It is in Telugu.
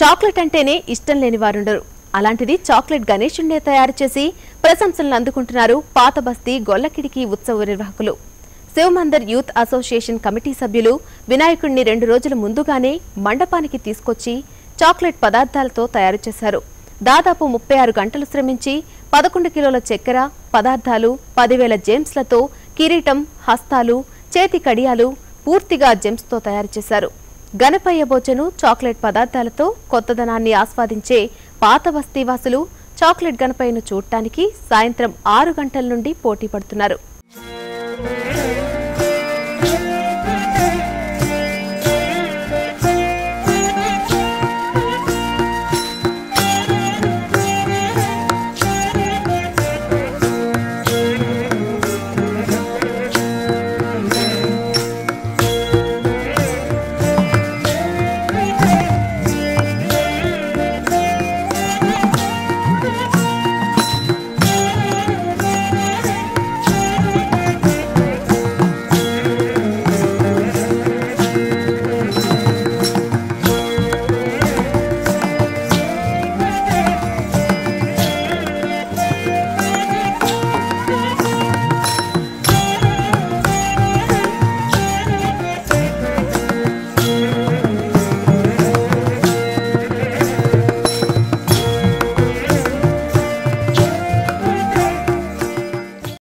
చాక్లెట్ అంటేనే ఇష్టం లేని వారుండరు అలాంటిది చాక్లెట్ గణేశుణ్ణే తయారు చేసి ప్రశంసలను అందుకుంటున్నారు పాత బస్తీ గొల్లకిడికి ఉత్సవ నిర్వాహకులు శివమందర్ యూత్ అసోసియేషన్ కమిటీ సభ్యులు వినాయకుడిని రెండు రోజుల ముందుగానే మండపానికి తీసుకొచ్చి చాక్లెట్ పదార్థాలతో తయారు చేశారు దాదాపు ముప్పై ఆరు గంటలు శ్రమించి పదకొండు కిలోల చక్కెర పదార్థాలు పదివేల జెమ్స్లతో కిరీటం హస్తాలు చేతి కడియాలు పూర్తిగా జెమ్స్తో తయారు చేశారు గణపయ్య బోచను చాక్లెట్ పదార్థాలతో కొత్తదనాన్ని ఆస్వాదించే పాత బస్తీవాసులు చాక్లెట్ గణపయ్యను చూడటానికి సాయంత్రం ఆరు గంటల నుండి పోటీ పడుతున్నారు